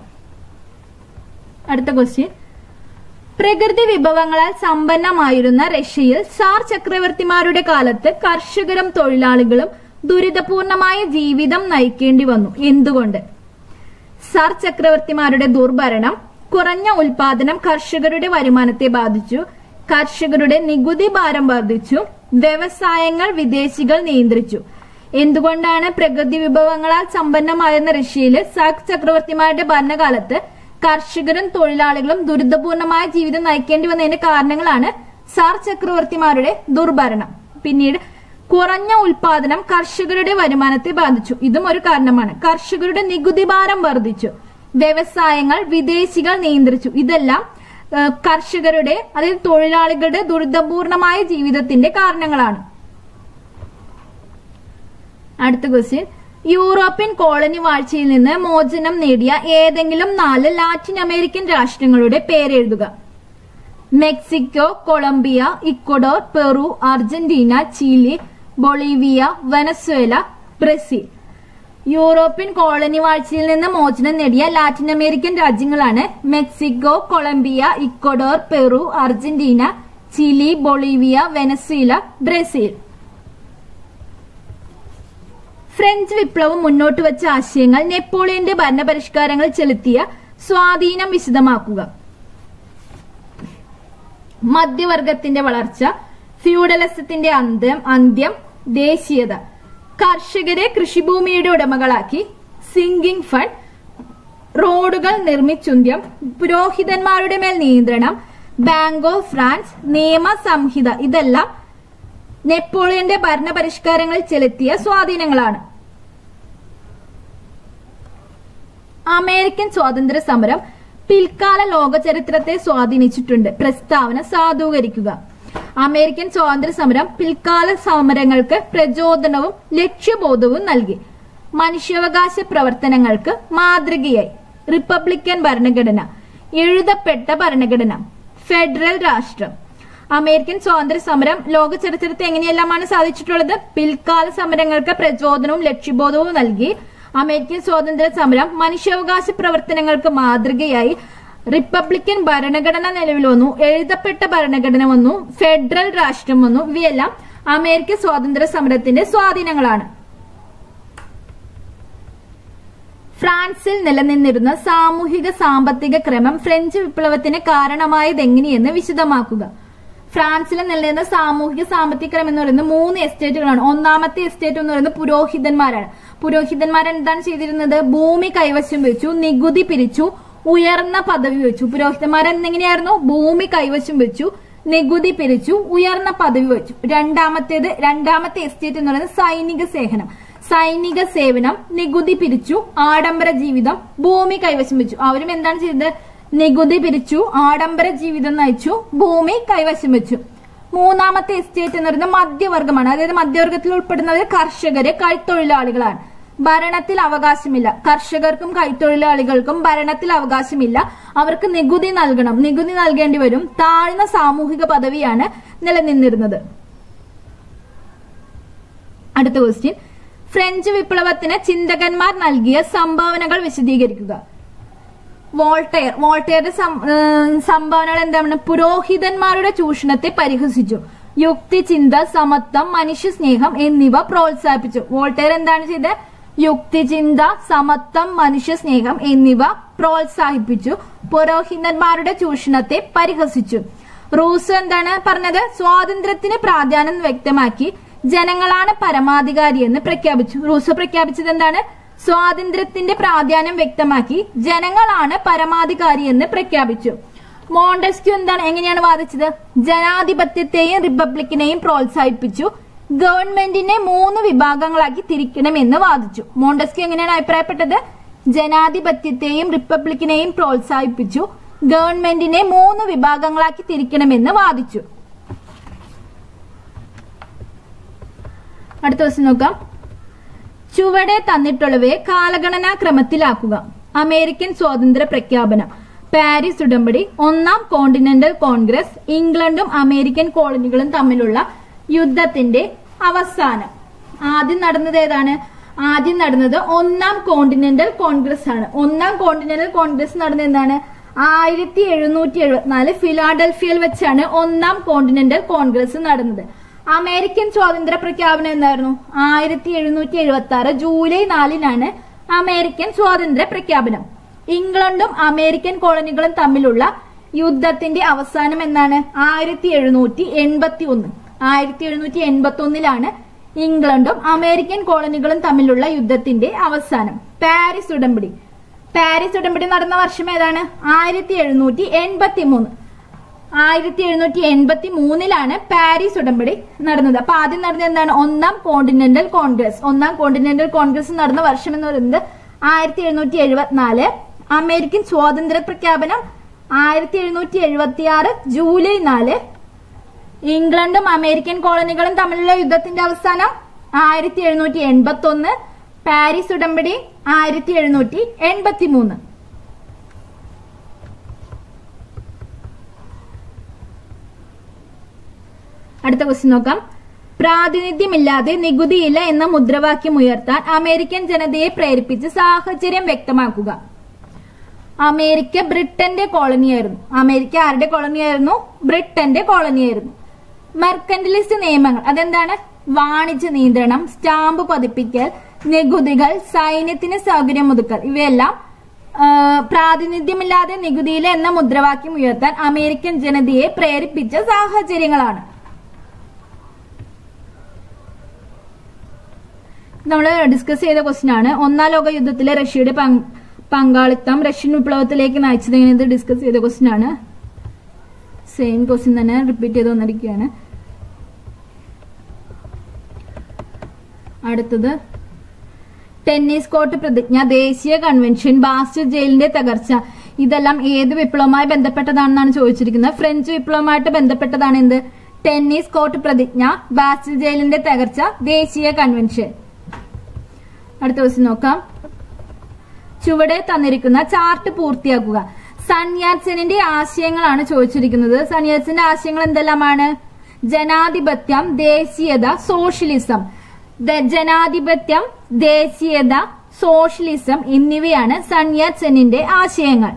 അടുത്ത ക്വസ്റ്റ്യൻ പ്രകൃതി വിഭവങ്ങളാൽ സമ്പന്നമായിരുന്ന റഷ്യയിൽ സാർ ചക്രവർത്തിമാരുടെ കാലത്ത് കർഷകരും തൊഴിലാളികളും ദുരിതപൂർണമായ ജീവിതം നയിക്കേണ്ടി വന്നു എന്തുകൊണ്ട് സാർ ചക്രവർത്തിമാരുടെ ദുർഭരണം കുറഞ്ഞ ഉൽപാദനം കർഷകരുടെ വരുമാനത്തെ ബാധിച്ചു കർഷകരുടെ നികുതി ഭാരം വർദ്ധിച്ചു വ്യവസായങ്ങൾ വിദേശികൾ നിയന്ത്രിച്ചു എന്തുകൊണ്ടാണ് പ്രകൃതി വിഭവങ്ങളാൽ സമ്പന്നമായിരുന്ന റഷ്യയില് സാർ ചക്രവർത്തിമാരുടെ ഭരണകാലത്ത് കർഷകരും തൊഴിലാളികളും ദുരിതപൂർണമായ ജീവിതം നയിക്കേണ്ടി വന്നതിന്റെ കാരണങ്ങളാണ് സാർ ചക്രവർത്തിമാരുടെ ദുർഭരണം പിന്നീട് കുറഞ്ഞ ഉൽപാദനം കർഷകരുടെ വരുമാനത്തെ ബാധിച്ചു ഇതും ഒരു കാരണമാണ് കർഷകരുടെ നികുതി ഭാരം വർദ്ധിച്ചു വ്യവസായങ്ങൾ വിദേശികൾ നിയന്ത്രിച്ചു ഇതെല്ലാം ഏഹ്, കർഷകരുടെ അതായത് തൊഴിലാളികളുടെ ദുരിതപൂർണമായ ജീവിതത്തിന്റെ കാരണങ്ങളാണ് അടുത്ത ക്വസ്റ്റ്യൻ യൂറോപ്യൻ കോളനി വാഴ്ചയിൽ നിന്ന് മോചനം നേടിയ ഏതെങ്കിലും നാല് ലാറ്റിൻ അമേരിക്കൻ രാഷ്ട്രങ്ങളുടെ പേരെഴുതുക Mexico Colombia Ecuador Peru Argentina Chile Bolivia Venezuela Brazil European colony വാഴ്ചയിൽ നിന്ന് മോചനം നേടിയ ലാറ്റിൻ അമേരിക്കൻ രാജ്യങ്ങളാണ് Mexico Colombia Ecuador Peru Argentina Chile Bolivia Venezuela Brazil French വിപ്ലവം മുന്നോട്ട് വെച്ച ആശയങ്ങൾ നെപ്പോളിയന്റെ ഭരണപരിഷ്കാരങ്ങൾ ചെലുത്തിയ സ്വാധീനം വിശദമാക്കുക മധ്യവർഗത്തിന്റെ വളർച്ച ഫ്യൂഡലിസത്തിന്റെ അന്ത്യം അന്ത്യം ദേശീയത കർഷകരെ കൃഷിഭൂമിയുടെ ഉടമകളാക്കി സിങ്കിങ് ഫണ്ട് റോഡുകൾ നിർമ്മിച്ചുന്ത്യം പുരോഹിതന്മാരുടെ മേൽ നിയന്ത്രണം ബാങ്ക് ഓഫ് ഫ്രാൻസ് നിയമ സംഹിത ഇതെല്ലാം നെപ്പോളിയന്റെ ഭരണപരിഷ്കാരങ്ങളിൽ ചെലുത്തിയ സ്വാധീനങ്ങളാണ് അമേരിക്കൻ സ്വാതന്ത്ര്യ സമരം പിൽക്കാല ലോക ചരിത്രത്തെ സ്വാധീനിച്ചിട്ടുണ്ട് പ്രസ്താവന സാധൂകരിക്കുക അമേരിക്കൻ സ്വാതന്ത്ര്യ സമരം പിൽക്കാല സമരങ്ങൾക്ക് പ്രചോദനവും ലക്ഷ്യബോധവും നൽകി മനുഷ്യാവകാശ പ്രവർത്തനങ്ങൾക്ക് മാതൃകയായി റിപ്പബ്ലിക്കൻ ഭരണഘടന എഴുതപ്പെട്ട ഭരണഘടന ഫെഡറൽ രാഷ്ട്രം അമേരിക്കൻ സ്വാതന്ത്ര്യ സമരം ലോക ചരിത്രത്തെ എങ്ങനെയെല്ലാമാണ് സാധിച്ചിട്ടുള്ളത് പിൽക്കാല സമരങ്ങൾക്ക് പ്രചോദനവും ലക്ഷ്യബോധവും നൽകി അമേരിക്കൻ സ്വാതന്ത്ര്യ സമരം മനുഷ്യാവകാശ പ്രവർത്തനങ്ങൾക്ക് മാതൃകയായി റിപ്പബ്ലിക്കൻ ഭരണഘടന നിലവിൽ വന്നു എഴുതപ്പെട്ട ഭരണഘടന വന്നു ഫെഡറൽ രാഷ്ട്രം വന്നു ഇവയെല്ലാം അമേരിക്കൻ സ്വാതന്ത്ര്യ സമരത്തിന്റെ സ്വാധീനങ്ങളാണ് ഫ്രാൻസിൽ നിലനിന്നിരുന്ന സാമൂഹിക സാമ്പത്തിക ക്രമം ഫ്രഞ്ച് വിപ്ലവത്തിന് കാരണമായത് എങ്ങനെയെന്ന് വിശദമാക്കുക ഫ്രാൻസിൽ നിലനിന്ന സാമൂഹിക സാമ്പത്തിക ക്രമം എന്ന് പറയുന്നത് മൂന്ന് എസ്റ്റേറ്റുകളാണ് ഒന്നാമത്തെ എസ്റ്റേറ്റ് എന്ന് പറയുന്നത് പുരോഹിതന്മാരാണ് പുരോഹിതന്മാർ എന്താണ് ചെയ്തിരുന്നത് ഭൂമി കൈവശം വെച്ചു നികുതി പിരിച്ചു ഉയർന്ന പദവി വെച്ചു പുരോഹിതന്മാർ എന്നെങ്ങനെയായിരുന്നു ഭൂമി കൈവശം വെച്ചു നികുതി പിരിച്ചു ഉയർന്ന പദവി വെച്ചു രണ്ടാമത്തേത് രണ്ടാമത്തെ എസ്റ്റേറ്റ് എന്ന് പറയുന്നത് സൈനിക സേവനം സൈനിക സേവനം നികുതി പിരിച്ചു ആഡംബര ജീവിതം ഭൂമി കൈവശം വെച്ചു അവരും എന്താണ് ചെയ്തത് നികുതി പിരിച്ചു ആഡംബര ജീവിതം നയിച്ചു ഭൂമി കൈവശം വെച്ചു മൂന്നാമത്തെ എസ്റ്റേറ്റ് എന്ന് പറയുന്നത് മധ്യവർഗമാണ് അതായത് മധ്യവർഗത്തിൽ ഉൾപ്പെടുന്നത് കർഷകര് കൈത്തൊഴിലാളികളാണ് ഭരണത്തിൽ അവകാശമില്ല കർഷകർക്കും കൈത്തൊഴിലാളികൾക്കും ഭരണത്തിൽ അവകാശമില്ല അവർക്ക് നികുതി നൽകണം നികുതി നൽകേണ്ടി വരും താഴ്ന്ന സാമൂഹിക പദവിയാണ് നിലനിന്നിരുന്നത് അടുത്ത ക്വസ്റ്റ്യൻ ഫ്രഞ്ച് വിപ്ലവത്തിന് ചിന്തകന്മാർ നൽകിയ സംഭാവനകൾ വിശദീകരിക്കുക വോൾട്ടയർ വോൾട്ടയറുടെ സം- ഏഹ് സംഭാവനകൾ എന്താണ് പുരോഹിതന്മാരുടെ ചൂഷണത്തെ പരിഹസിച്ചു യുക്തി ചിന്ത സമത്വം മനുഷ്യ സ്നേഹം എന്നിവ പ്രോത്സാഹിപ്പിച്ചു വോൾട്ടയർ എന്താണ് ചെയ്തത് യുക്തിചിന്ത സമത്വം മനുഷ്യ സ്നേഹം എന്നിവ പ്രോത്സാഹിപ്പിച്ചു പുരോഹിതന്മാരുടെ ചൂഷണത്തെ പരിഹസിച്ചു റൂസ് എന്താണ് പറഞ്ഞത് സ്വാതന്ത്ര്യത്തിന് പ്രാധാന്യം വ്യക്തമാക്കി ജനങ്ങളാണ് പരമാധികാരി എന്ന് പ്രഖ്യാപിച്ചു റൂസോ പ്രഖ്യാപിച്ചത് എന്താണ് സ്വാതന്ത്ര്യത്തിന്റെ പ്രാധാന്യം വ്യക്തമാക്കി ജനങ്ങളാണ് പരമാധികാരി എന്ന് പ്രഖ്യാപിച്ചു മോണ്ടസ്ക്യൂ എന്താണ് എങ്ങനെയാണ് വാദിച്ചത് ജനാധിപത്യത്തെയും റിപ്പബ്ലിക്കിനെയും പ്രോത്സാഹിപ്പിച്ചു ഗവൺമെന്റിനെ മൂന്ന് വിഭാഗങ്ങളാക്കി തിരിക്കണമെന്ന് വാദിച്ചു മോണ്ടസ്ക്യൂ എങ്ങനെയാണ് അഭിപ്രായപ്പെട്ടത് ജനാധിപത്യത്തെയും റിപ്പബ്ലിക്കിനെയും പ്രോത്സാഹിപ്പിച്ചു ഗവൺമെന്റിനെ മൂന്ന് വിഭാഗങ്ങളാക്കി തിരിക്കണമെന്ന് വാദിച്ചു അടുത്ത ദിവസം നോക്കാം ചുവടെ തന്നിട്ടുള്ളവയെ കാലഗണനാ ക്രമത്തിലാക്കുക അമേരിക്കൻ സ്വാതന്ത്ര്യ പ്രഖ്യാപനം പാരീസ് ഉടമ്പടി ഒന്നാം കോണ്ടിനെന്റൽ കോൺഗ്രസ് ഇംഗ്ലണ്ടും അമേരിക്കൻ കോളനികളും തമ്മിലുള്ള യുദ്ധത്തിന്റെ അവസാനം ആദ്യം നടന്നത് ഏതാണ് ആദ്യം നടന്നത് ഒന്നാം കോണ്ടിനെന്റൽ കോൺഗ്രസ് ആണ് ഒന്നാം കോണ്ടിനെന്റൽ കോൺഗ്രസ് നടന്നത് എന്താണ് ആയിരത്തി എഴുന്നൂറ്റി എഴുപത്തിനാല് ഫിലാഡൽഫിയയിൽ വെച്ചാണ് ഒന്നാം കോണ്ടിനെന്റൽ കോൺഗ്രസ് നടന്നത് അമേരിക്കൻ സ്വാതന്ത്ര്യ പ്രഖ്യാപനം എന്തായിരുന്നു ആയിരത്തി എഴുന്നൂറ്റി എഴുപത്തി ആറ് ജൂലൈ നാലിനാണ് അമേരിക്കൻ സ്വാതന്ത്ര്യ പ്രഖ്യാപനം ഇംഗ്ലണ്ടും അമേരിക്കൻ കോളനികളും തമ്മിലുള്ള യുദ്ധത്തിന്റെ അവസാനം എന്നാണ് ആയിരത്തി എഴുന്നൂറ്റി എൺപത്തി ഒന്ന് ആയിരത്തി എഴുന്നൂറ്റി എൺപത്തി ഒന്നിലാണ് ഇംഗ്ലണ്ടും അമേരിക്കൻ കോളനികളും തമ്മിലുള്ള യുദ്ധത്തിന്റെ അവസാനം പാരീസ് ഉടമ്പടി പാരീസ് ഉടമ്പടി നടന്ന വർഷം ഏതാണ് ആയിരത്തി എഴുന്നൂറ്റി എൺപത്തി മൂന്ന് ആയിരത്തി എഴുന്നൂറ്റി എൺപത്തി മൂന്നിലാണ് പാരീസ് ഉടമ്പടി നടന്നത് അപ്പൊ ആദ്യം നടന്നത് എന്താണ് ഒന്നാം കോണ്ടിനെന്റൽ കോൺഗ്രസ് ഒന്നാം കോണ്ടിനെന്റൽ കോൺഗ്രസ് നടന്ന വർഷം എന്ന് പറയുന്നത് ആയിരത്തി എഴുന്നൂറ്റി എഴുപത്തിനാല് അമേരിക്കൻ സ്വാതന്ത്ര്യ പ്രഖ്യാപനം ആയിരത്തി എഴുന്നൂറ്റി എഴുപത്തി ആറ് ജൂലൈ നാല് ഇംഗ്ലണ്ടും അമേരിക്കൻ കോളനികളും തമ്മിലുള്ള യുദ്ധത്തിന്റെ അവസാനം ആയിരത്തി എഴുന്നൂറ്റി എൺപത്തി ഒന്ന് പാരീസ് ഉടമ്പടി ആയിരത്തി എഴുന്നൂറ്റി എൺപത്തി മൂന്ന് അടുത്ത ക്വസ്റ്റ്യൻ നോക്കാം പ്രാതിനിധ്യമില്ലാതെ നികുതിയില്ല എന്ന മുദ്രാവാക്യം ഉയർത്താൻ അമേരിക്കൻ ജനതയെ പ്രേരിപ്പിച്ച് സാഹചര്യം വ്യക്തമാക്കുക അമേരിക്ക ബ്രിട്ടന്റെ കോളനിയായിരുന്നു അമേരിക്ക ആരുടെ കോളനിയായിരുന്നു ബ്രിട്ടന്റെ കോളനിയായിരുന്നു മെർക്കന്റലിസ്റ്റ് നിയമങ്ങൾ അതെന്താണ് വാണിജ്യ നിയന്ത്രണം സ്റ്റാമ്പ് പതിപ്പിക്കൽ നികുതികൾ സൈന്യത്തിന് സൗകര്യമൊതുക്കൽ ഇവയെല്ലാം ആ, പ്രാതിനിധ്യമില്ലാതെ നികുതിയിലെ എന്ന മുദ്രാവാക്യം ഉയർത്താൻ അമേരിക്കൻ ജനതയെ പ്രേരിപ്പിച്ച സാഹചര്യങ്ങളാണ് നമ്മൾ ഡിസ്കസ് ചെയ്ത ക്വസ്റ്റ്യൻ ആണ് ഒന്നാം ലോക യുദ്ധത്തിലെ റഷ്യയുടെ പങ്ക്- പങ്കാളിത്തം റഷ്യൻ വിപ്ലവത്തിലേക്ക് നയിച്ചത് എങ്ങനെ ഡിസ്കസ് ചെയ്ത ക്വസ്റ്റ്യൻ ആണ് സെയിം ക്വസ്റ്റ്യൻ തന്നെ റിപ്പീറ്റ് ചെയ്ത് വന്നിരിക്കുകയാണ് അടുത്തത് ടെന്നീസ് കോർട്ട് പ്രതിജ്ഞ ദേശീയ കൺവെൻഷൻ ബാസ്റ്റർ ജയിലിന്റെ തകർച്ച ഇതെല്ലാം ഏത് വിപ്ലവവുമായി ബന്ധപ്പെട്ടതാണെന്നാണ് ചോദിച്ചിരിക്കുന്നത് ഫ്രഞ്ച് വിപ്ലവവുമായിട്ട് ബന്ധപ്പെട്ടതാണ് എന്ത് ടെന്നീസ് കോർട്ട് പ്രതിജ്ഞ ബാസ്റ്റർ ജയിലിന്റെ തകർച്ച ദേശീയ കൺവെൻഷൻ അടുത്ത ദിവസം നോക്കാം ചുവടെ തന്നിരിക്കുന്ന ചാർട്ട് പൂർത്തിയാക്കുക സന്യാസനിന്റെ ആശയങ്ങളാണ് ചോദിച്ചിരിക്കുന്നത് സന്യാസിന്റെ ആശയങ്ങൾ എന്തെല്ലാമാണ് ജനാധിപത്യം ദേശീയത സോഷ്യലിസം ദ- ജനാധിപത്യം ദേശീയത സോഷ്യലിസം എന്നിവയാണ് സന്യാത് സെന്നിന്റെ ആശയങ്ങൾ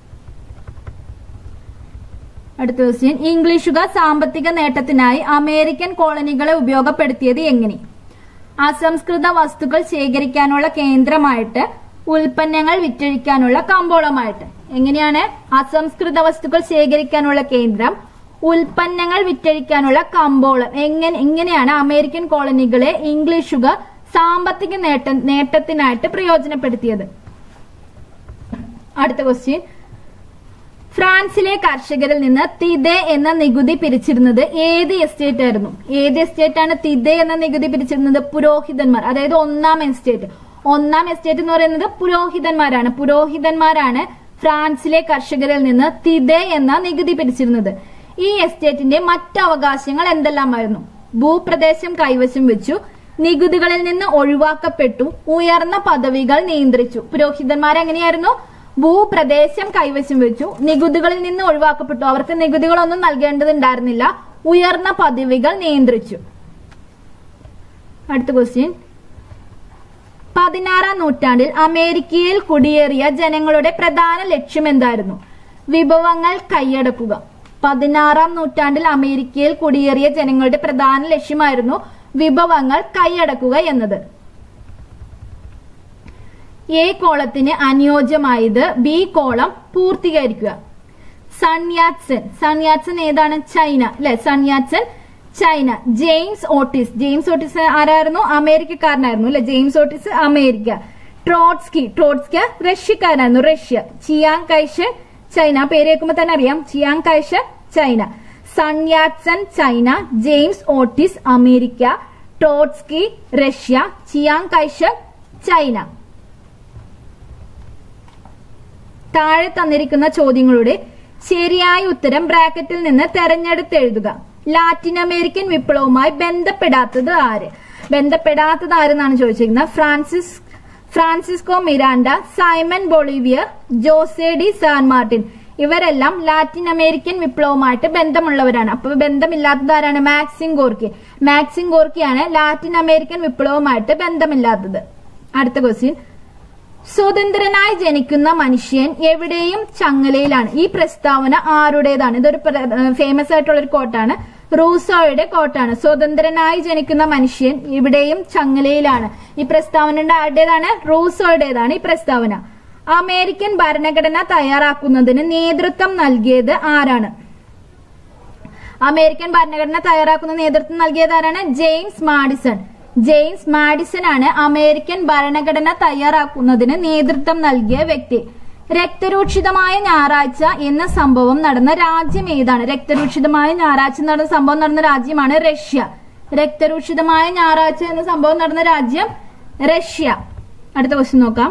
അടുത്ത ക്വസ്റ്റ്യൻ ഇംഗ്ലീഷുകാർ സാമ്പത്തിക നേട്ടത്തിനായി അമേരിക്കൻ കോളനികളെ ഉപയോഗപ്പെടുത്തിയത് എങ്ങനെ അസംസ്കൃത വസ്തുക്കൾ ശേഖരിക്കാനുള്ള കേന്ദ്രമായിട്ട് ഉൽപ്പന്നങ്ങൾ വിറ്റഴിക്കാനുള്ള കമ്പോളമായിട്ട് എങ്ങനെയാണ് അസംസ്കൃത വസ്തുക്കൾ ശേഖരിക്കാനുള്ള കേന്ദ്രം ഉൽപ്പന്നങ്ങൾ വിറ്റഴിക്കാനുള്ള കമ്പോളം എങ്ങനെ എങ്ങനെയാണ് അമേരിക്കൻ കോളനികളെ ഇംഗ്ലീഷുകാർ സാമ്പത്തിക നേട്ട നേട്ടത്തിനായിട്ട് പ്രയോജനപ്പെടുത്തിയത് അടുത്ത ക്വസ്റ്റ്യൻ ഫ്രാൻസിലെ കർഷകരിൽ നിന്ന് തിതെ എന്ന നികുതി പിരിച്ചിരുന്നത് ഏത് എസ്റ്റേറ്റ് ആയിരുന്നു ഏത് എസ്റ്റേറ്റ് ആണ് തിതെ എന്ന നികുതി പിരിച്ചിരുന്നത് പുരോഹിതന്മാർ അതായത് ഒന്നാം എസ്റ്റേറ്റ് ഒന്നാം എസ്റ്റേറ്റ് എന്ന് പറയുന്നത് പുരോഹിതന്മാരാണ് പുരോഹിതന്മാരാണ് ഫ്രാൻസിലെ കർഷകരിൽ നിന്ന് തിതെ എന്ന നികുതി പിരിച്ചിരുന്നത് ഈ എസ്റ്റേറ്റിന്റെ മറ്റ് അവകാശങ്ങൾ എന്തെല്ലാമായിരുന്നു ഭൂപ്രദേശം കൈവശം വെച്ചു നികുതികളിൽ നിന്ന് ഒഴിവാക്കപ്പെട്ടു ഉയർന്ന പദവികൾ നിയന്ത്രിച്ചു പുരോഹിതന്മാർ എങ്ങനെയായിരുന്നു ഭൂപ്രദേശം കൈവശം വെച്ചു നികുതികളിൽ നിന്ന് ഒഴിവാക്കപ്പെട്ടു അവർക്ക് നികുതികളൊന്നും നൽകേണ്ടതുണ്ടായിരുന്നില്ല ഉയർന്ന പദവികൾ നിയന്ത്രിച്ചു അടുത്ത ക്വസ്റ്റ്യൻ പതിനാറാം നൂറ്റാണ്ടിൽ അമേരിക്കയിൽ കുടിയേറിയ ജനങ്ങളുടെ പ്രധാന ലക്ഷ്യം എന്തായിരുന്നു വിഭവങ്ങൾ കൈയടക്കുക പതിനാറാം നൂറ്റാണ്ടിൽ അമേരിക്കയിൽ കുടിയേറിയ ജനങ്ങളുടെ പ്രധാന ലക്ഷ്യമായിരുന്നു വിഭവങ്ങൾ കൈയടക്കുക എന്നത് എ കോളത്തിന് അനുയോജ്യമായത് ബി കോളം പൂർത്തീകരിക്കുക സൺയാറ്റ്സൺ സൺയാറ്റ്സൺ ഏതാണ് ചൈന അല്ലെ Sun Yat sen China James Otis James Otis ആരായിരുന്നു അമേരിക്കക്കാരനായിരുന്നു അല്ലെ James Otis America Trotsky Trotsky റഷ്യക്കാരനായിരുന്നു റഷ്യ ചിയാങ് കൈഷ് ചൈന ആ പേര് കേൾക്കുമ്പോൾ തന്നെ അറിയാം Chiang Kai shek China Sun Yat sen China James Otis America Trotsky Russia Chiang Kai shek China താഴെ തന്നിരിക്കുന്ന ചോദ്യങ്ങളുടെ ശരിയായ ഉത്തരം ബ്രാക്കറ്റിൽ നിന്ന് തെരഞ്ഞെടുത്തെഴുതുക ലാറ്റിൻ അമേരിക്കൻ വിപ്ലവവുമായി ബന്ധപ്പെടാത്തത് ആര് ബന്ധപ്പെടാത്തത് ആരെന്നാണ് ചോദിച്ചിരിക്കുന്നത് Francis Francisco Miranda Simon Bolivar Jose de San Martin ഇവരെല്ലാം ലാറ്റിൻ അമേരിക്കൻ വിപ്ലവവുമായിട്ട് ബന്ധമുള്ളവരാണ് അപ്പൊ ബന്ധമില്ലാത്തത് ആരാണ് മാക്സിം ഗോർക്കി മാക്സിം ഗോർക്കിയാണ് ലാറ്റിൻ അമേരിക്കൻ വിപ്ലവവുമായിട്ട് ബന്ധമില്ലാത്തത് അടുത്ത ക്വസ്റ്റ്യൻ സ്വതന്ത്രനായി ജനിക്കുന്ന മനുഷ്യൻ എവിടെയും ചങ്ങലയിലാണ് ഈ പ്രസ്താവന ആരുടേതാണ് ഇതൊരു ഫേമസ് ആയിട്ടുള്ള ഒരു കോട്ടാണ് റൂസോയുടെ കോട്ടാണ് സ്വതന്ത്രനായി ജനിക്കുന്ന മനുഷ്യൻ എവിടെയും ചങ്ങലയിലാണ് ഈ പ്രസ്താവന ആരുടേതാണ് റൂസോയുടേതാണ് ഈ പ്രസ്താവന അമേരിക്കൻ ഭരണഘടന തയ്യാറാക്കുന്നതിന് നേതൃത്വം നൽകിയത് ആരാണ് അമേരിക്കൻ ഭരണഘടന തയ്യാറാക്കുന്ന നേതൃത്വം നൽകിയത് ആരാണ് ജെയിംസ് മാഡിസൺ ജെയിംസ് മാഡിസൺ ആണ് അമേരിക്കൻ ഭരണഘടന തയ്യാറാക്കുന്നതിന് നേതൃത്വം നൽകിയ വ്യക്തി രക്തരൂക്ഷിതമായ ഞായറാഴ്ച എന്ന സംഭവം നടന്ന രാജ്യം ഏതാണ് രക്തരൂക്ഷിതമായ ഞായറാഴ്ച നടന്ന സംഭവം നടന്ന രാജ്യമാണ് റഷ്യ രക്തരൂക്ഷിതമായ ഞായറാഴ്ച എന്ന സംഭവം നടന്ന രാജ്യം റഷ്യ അടുത്ത ക്വസ്റ്റ്യൻ നോക്കാം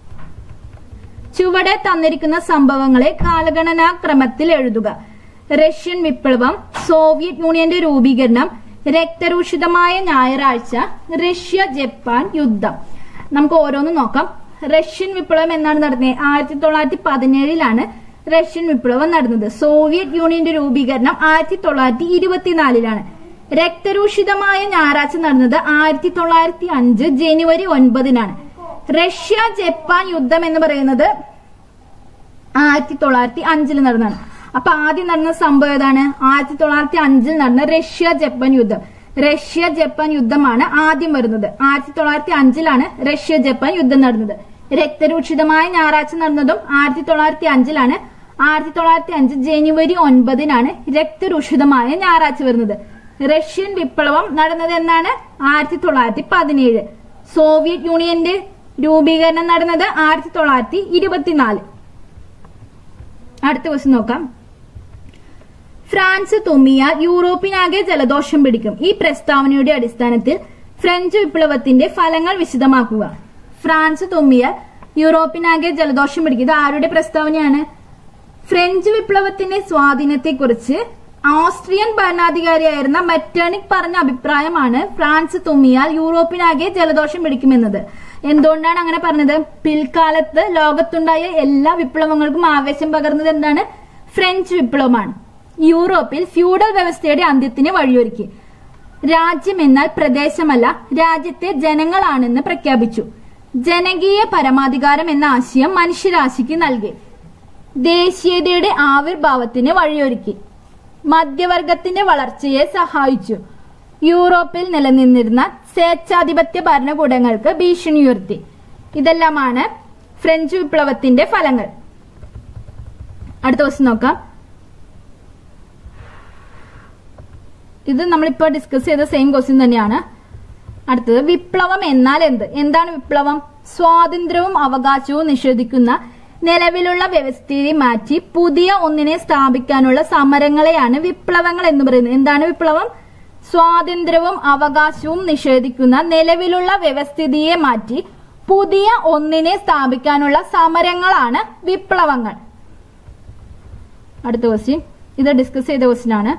ചുവടെ തന്നിരിക്കുന്ന സംഭവങ്ങളെ കാലഗണനാ ക്രമത്തിൽ എഴുതുക റഷ്യൻ വിപ്ലവം സോവിയറ്റ് യൂണിയന്റെ രൂപീകരണം രക്തരൂഷിതമായ ഞായറാഴ്ച റഷ്യ ജപ്പാൻ യുദ്ധം നമുക്ക് ഓരോന്നും നോക്കാം റഷ്യൻ വിപ്ലവം എന്നാണ് നടന്നത് ആയിരത്തി തൊള്ളായിരത്തി പതിനേഴിലാണ് റഷ്യൻ വിപ്ലവം നടന്നത് സോവിയറ്റ് യൂണിയന്റെ രൂപീകരണം ആയിരത്തി തൊള്ളായിരത്തി ഇരുപത്തിനാലിലാണ് രക്തരൂഷിതമായ ഞായറാഴ്ച നടന്നത് ആയിരത്തി തൊള്ളായിരത്തി അഞ്ച് ജനുവരി ഒൻപതിനാണ് റഷ്യ ജപ്പാൻ യുദ്ധം എന്ന് പറയുന്നത് ആയിരത്തി തൊള്ളായിരത്തി അഞ്ചിൽ നടന്നതാണ് അപ്പൊ ആദ്യം നടന്ന സംഭവം ഏതാണ് ആയിരത്തി തൊള്ളായിരത്തി അഞ്ചിൽ നടന്ന റഷ്യ ജപ്പാൻ യുദ്ധം റഷ്യ ജപ്പാൻ യുദ്ധമാണ് ആദ്യം വരുന്നത് ആയിരത്തി തൊള്ളായിരത്തി അഞ്ചിലാണ് റഷ്യ ജപ്പാൻ യുദ്ധം നടന്നത് രക്തരൂക്ഷിതമായ ഞായറാഴ്ച നടന്നതും ആയിരത്തി തൊള്ളായിരത്തി അഞ്ചിലാണ് ആയിരത്തി തൊള്ളായിരത്തി അഞ്ച് ജനുവരി ഒൻപതിനാണ് രക്തരൂഷിതമായ ഞായറാഴ്ച വരുന്നത് റഷ്യൻ വിപ്ലവം നടന്നത് എന്നാണ് ആയിരത്തി തൊള്ളായിരത്തി പതിനേഴ് സോവിയറ്റ് യൂണിയന്റെ രൂപീകരണം നടന്നത് ആയിരത്തി തൊള്ളായിരത്തി ഇരുപത്തിനാല് അടുത്ത ക്വസ്റ്റ്യൻ നോക്കാം ഫ്രാൻസ് തുമ്മിയാൽ യൂറോപ്പിനാകെ ജലദോഷം പിടിക്കും ഈ പ്രസ്താവനയുടെ അടിസ്ഥാനത്തിൽ ഫ്രഞ്ച് വിപ്ലവത്തിന്റെ ഫലങ്ങൾ വിശദമാക്കുക ഫ്രാൻസ് തുമ്മിയാൽ യൂറോപ്പിനാകെ ജലദോഷം പിടിക്കും ഇത് ആരുടെ പ്രസ്താവനയാണ് ഫ്രഞ്ച് വിപ്ലവത്തിന്റെ സ്വാധീനത്തെക്കുറിച്ച് ഓസ്ട്രിയൻ ഭരണാധികാരിയായിരുന്ന മെറ്റേണിക് പറഞ്ഞ അഭിപ്രായമാണ് ഫ്രാൻസ് തുമ്മിയാൽ യൂറോപ്പിനാകെ ജലദോഷം പിടിക്കുമെന്നത് എന്തുകൊണ്ടാണ് അങ്ങനെ പറഞ്ഞത് പിൽക്കാലത്ത് ലോകത്തുണ്ടായ എല്ലാ വിപ്ലവങ്ങൾക്കും ആവേശം പകർന്നത് എന്താണ് ഫ്രഞ്ച് വിപ്ലവമാണ് യൂറോപ്പിൽ ഫ്യൂഡൽ വ്യവസ്ഥയുടെ അന്ത്യത്തിന് വഴിയൊരുക്കി രാജ്യം എന്നാൽ പ്രദേശമല്ല രാജ്യത്തെ ജനങ്ങളാണെന്ന് പ്രഖ്യാപിച്ചു ജനകീയ പരമാധികാരം എന്ന ആശയം മനുഷ്യരാശിക്ക് നൽകി ദേശീയതയുടെ ആവിർഭാവത്തിന് വഴിയൊരുക്കി മധ്യവർഗത്തിന്റെ വളർച്ചയെ സഹായിച്ചു യൂറോപ്പിൽ നിലനിന്നിരുന്ന സ്വേച്ഛാധിപത്യ ഭരണകൂടങ്ങൾക്ക് ഭീഷണി ഉയർത്തി ഇതെല്ലാമാണ് ഫ്രഞ്ച് വിപ്ലവത്തിന്റെ ഫലങ്ങൾ അടുത്ത ക്വസ്റ്റ്യൻ നോക്കാം ഇത് നമ്മളിപ്പോ ഡിസ്കസ് ചെയ്ത സെയിം ക്വസ്റ്റ്യൻ തന്നെയാണ് അടുത്തത് വിപ്ലവം എന്നാൽ എന്ത് എന്താണ് വിപ്ലവം സ്വാതന്ത്ര്യവും അവകാശവും നിഷേധിക്കുന്ന നിലവിലുള്ള വ്യവസ്ഥയെ മാറ്റി പുതിയ ഒന്നിനെ സ്ഥാപിക്കാനുള്ള സമരങ്ങളെയാണ് വിപ്ലവങ്ങൾ എന്ന് പറയുന്നത് എന്താണ് വിപ്ലവം സ്വാതന്ത്ര്യവും അവകാശവും നിഷേധിക്കുന്ന നിലവിലുള്ള വ്യവസ്ഥിതിയെ മാറ്റി പുതിയ ഒന്നിനെ സ്ഥാപിക്കാനുള്ള സമരങ്ങളാണ് വിപ്ലവങ്ങൾ അടുത്ത ക്വസ്റ്റ്യൻ ഇത് ഡിസ്കസ് ചെയ്ത ക്വസ്റ്റ്യൻ ആണ്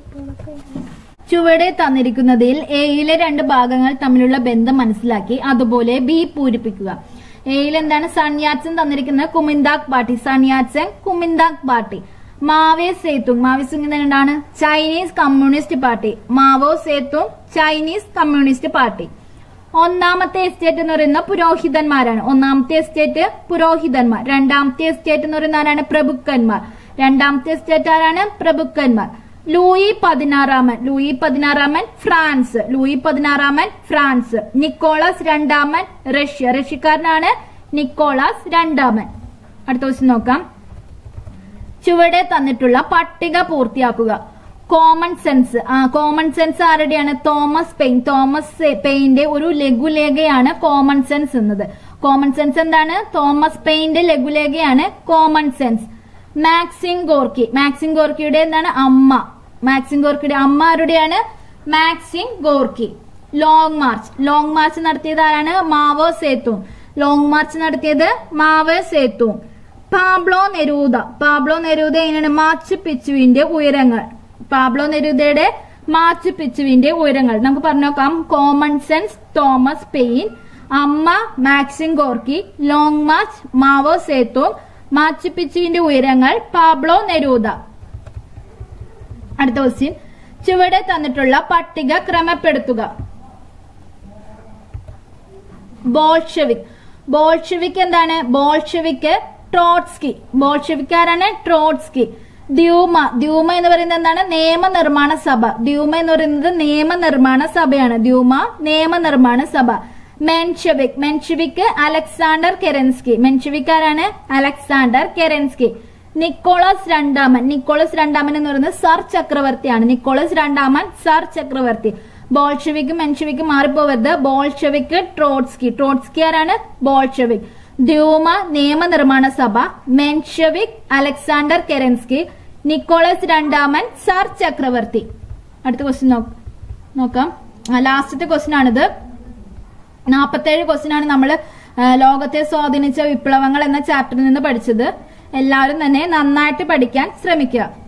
ചുവടെ തന്നിരിക്കുന്നതിൽ എയിലെ രണ്ട് ഭാഗങ്ങൾ തമ്മിലുള്ള ബന്ധം മനസ്സിലാക്കി അതുപോലെ ബി പൂരിപ്പിക്കുക എയിൽ എന്താണ് സൺയാറ്റ്സൻ തന്നിരിക്കുന്നത് Kuomintang party Sun Yat sen Kuomintang party Mao Zedong Mao Zedong എന്താണ് Chinese Communist Party Mao Zedong Chinese Communist Party ഒന്നാമത്തെ എസ്റ്റേറ്റ് എന്ന് പറയുന്ന പുരോഹിതന്മാരാണ് ഒന്നാമത്തെ എസ്റ്റേറ്റ് പുരോഹിതന്മാർ രണ്ടാമത്തെ എസ്റ്റേറ്റ് എന്ന് പറയുന്ന ആരാണ് പ്രഭുക്കന്മാർ രണ്ടാമത്തെ എസ്റ്റേറ്റ് ആരാണ് പ്രഭുക്കന്മാർ ലൂയി പതിനാറാമൻ ലൂയി പതിനാറാമൻ ഫ്രാൻസ് ലൂയി പതിനാറാമൻ ഫ്രാൻസ് നിക്കോളാസ് രണ്ടാമൻ റഷ്യ റഷ്യക്കാരനാണ് നിക്കോളാസ് രണ്ടാമൻ അടുത്ത ക്വസ്റ്റ്യൻ നോക്കാം ചുവടെ തന്നിട്ടുള്ള പട്ടിക പൂർത്തിയാക്കുക കോമൺ സെൻസ് ആ കോമൺ സെൻസ് ആരുടെയാണ് തോമസ് പെയിൻ തോമസ് പെയിന്റെ ഒരു ലഘുലേഖയാണ് കോമൺ സെൻസ് എന്നത് കോമൺ സെൻസ് എന്താണ് തോമസ് പെയിന്റെ ലഘുലേഖയാണ് common sense Maxim Gorky Maxim ഗോർക്കിയുടെ എന്താണ് അമ്മ മാക്സിം ഗോർക്കിയുടെ അമ്മ ആരുടെയാണ് Maxim Gorky long march long march നടത്തിയത് ആരാണ് മാവോ സേത്തുങ് ലോങ് മാർച്ച് നടത്തിയത് Mao Zedong Pablo Neruda Pablo Neruda എങ്ങനെയാണ് മാച്ചു പിച്ചുവിന്റെ ഉയരങ്ങൾ പാബ്ലോ നെരൂദയുടെ മാച്ചു പിച്ചുവിന്റെ ഉയരങ്ങൾ നമുക്ക് പറഞ്ഞു നോക്കാം കോമൺ സെൻസ് തോമസ് പെയിൻ അമ്മ Maxim Gorky long march Mao Zedong Machu പിച്ചുവിന്റെ ഉയരങ്ങൾ പാബ്ലോ നെരൂദ അടുത്ത ക്വസ്റ്റ്യൻ ചുവടെ തന്നിട്ടുള്ള പട്ടിക ക്രമപ്പെടുത്തുക ബോൾഷെവിക് ബോൾഷെവിക് എന്താണ് ബോൾഷെവിക് ട്രോട്സ്കി ബോൾഷെവിക് ആരാണ് ട്രോട്സ്കി ദ്യൂമ ദ്യൂമ എന്ന് പറയുന്നത് എന്താണ് നിയമനിർമ്മാണ സഭ ദ്യൂമ എന്ന് പറയുന്നത് നിയമനിർമ്മാണ സഭയാണ് ദ്യൂമ നിയമനിർമ്മാണ സഭ Menshevik Menshevik Alexander Kerensky Menshevik ആരാണ് അലക്സാണ്ടർ കെറൻസ്കി നിക്കോളസ് രണ്ടാമൻ നിക്കോളസ് രണ്ടാമൻ എന്ന് പറയുന്നത് സർ ചക്രവർത്തിയാണ് നിക്കോളസ് രണ്ടാമൻ സർ ചക്രവർത്തി ബോൾഷവിക് മെൻഷവിക് മാറിപ്പോവരുത് ബോൾഷവിക് ട്രോട്സ്കി ട്രോട്സ്കി ആരാണ് ബോൾഷവിക് ദ്യൂമ നിയമനിർമ്മാണ സഭ മെൻഷവിക് അലക്സാണ്ടർ കെറൻസ്കി നിക്കോളസ് രണ്ടാമൻ സർ ചക്രവർത്തി അടുത്ത ക്വസ്റ്റ്യൻ നോക്കാം ലാസ്റ്റത്തെ ക്വസ്റ്റ്യൻ ആണിത് നാൽപ്പത്തേഴ് ക്വസ്റ്റ്യൻ ആണ് നമ്മൾ ലോകത്തെ സ്വാധീനിച്ച വിപ്ലവങ്ങൾ എന്ന ചാപ്റ്ററിൽ നിന്ന് പഠിച്ചത് എല്ലാവരും തന്നെ നന്നായിട്ട് പഠിക്കാൻ ശ്രമിക്കുക